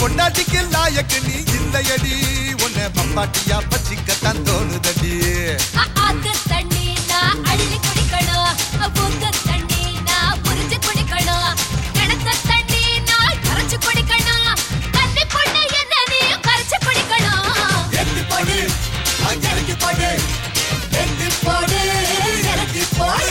பொண்டாட்டிக்கு லாயக்கு நீ இல்லையடி உன்னை பப்பாட்டியா பச்சிக்கத்தான் தோணுதடி ஆத்து தண்ணி நான் அள்ளி குடிக்கணும் பூத்து தண்ணி நான் புரிஞ்சு குடிக்கணும் கிணத்து தண்ணி நான் கரைச்சு குடிக்கணும் தண்ணி பொண்ணு என்ன நீ கரைச்சு குடிக்கணும் எட்டி போடு இறக்கி போடு எட்டி போடு இறக்கி போடு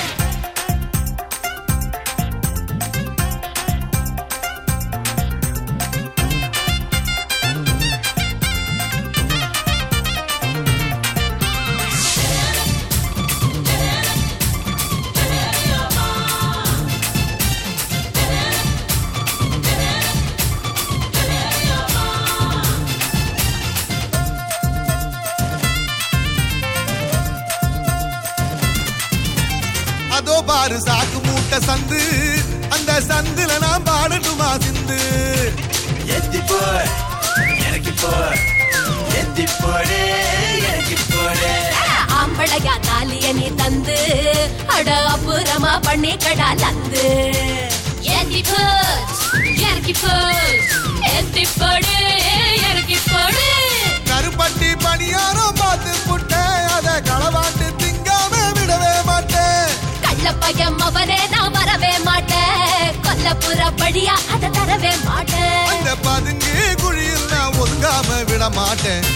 அதோ பாரு சாக்கு மூட்டை சந்து அந்த சந்துல நான் பாடட்டுமா சிந்து எத்தி போர் இறக்கி போர் எத்தி போடு இறக்கி போடு ஆம்பளையா தாலிய நீ தந்து அட அப்புறமா பண்ணி கடா லந்து ஏத்தி போட் இறக்கி போட் ஏத்தி போடு இறக்கி போடு கருப்பட்டி பணியாரம் பார்த்து புட்டேன் அதை களவாண்டு திங்காம விடவே மாட்டேன் கள்ள பையன் அவனே நான் வரவே மாட்டேன் கொல்லப்புற படியா அதை தரவே மாட்டேன் அந்த பதுங்கு குழியில் நான் ஒதுங்காம விட மாட்டேன்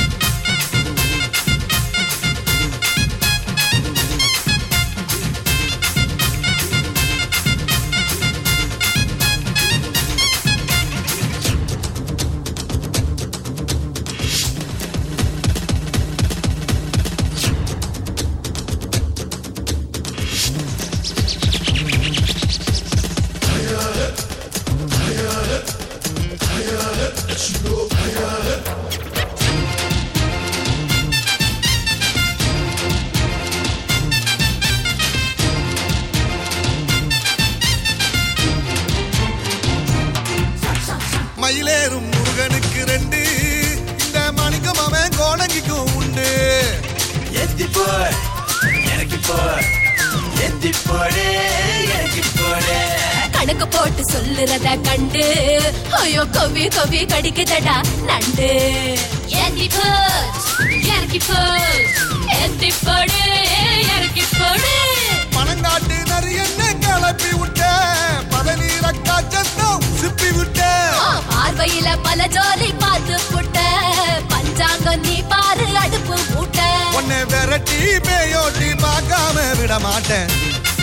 மயிலேறும் முருகனுக்கு ரெண்டு இந்த மணிக்கம் அவன் கோணங்கிக்கும் உண்டு எத்தி போர் இறக்கி போர் எத்தி போடு இறக்கி போடு கணக்கு போட்டு சொல்லுறத கண்டு ஐயோ கவி கவி கடிக்குதடா நண்டு ஏத்தி போட் இறக்கி போட் ஏத்தி போடு இறக்கி போடு பணங்காட்டு நரியன்னு கிளப்பி விட்டேன் பதநீர காய்ச்சத்தான் உசுப்பி விட்டேன் ஆ, பார்வையில பல ஜோலி பார்த்து புட்ட பஞ்சாங்கம் நீ பாரு அடுப்பு மூட்ட உன்னை விரட்டி பேயோட்டி பார்க்காம விட மாட்டேன்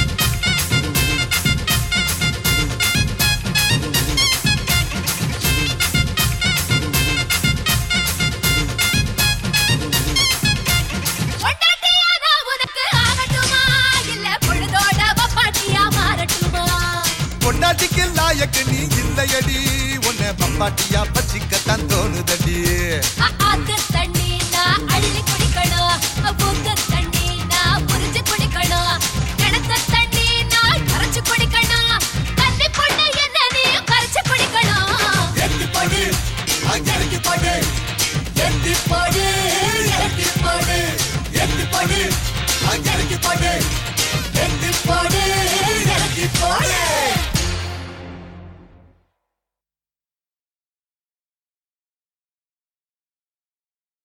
பொண்டாட்டியா நான் உனக்கு ஆகட்டுமா இல்ல பொழுதோட வப்பாட்டியா மாறட்டுமா பொண்டாட்டிக்கு லாயக்கு நீ இல்லையடி உன்னை பப்பாட்டியா பச்சிக்கத்தான் தோணுதடி ஆ, ஆ,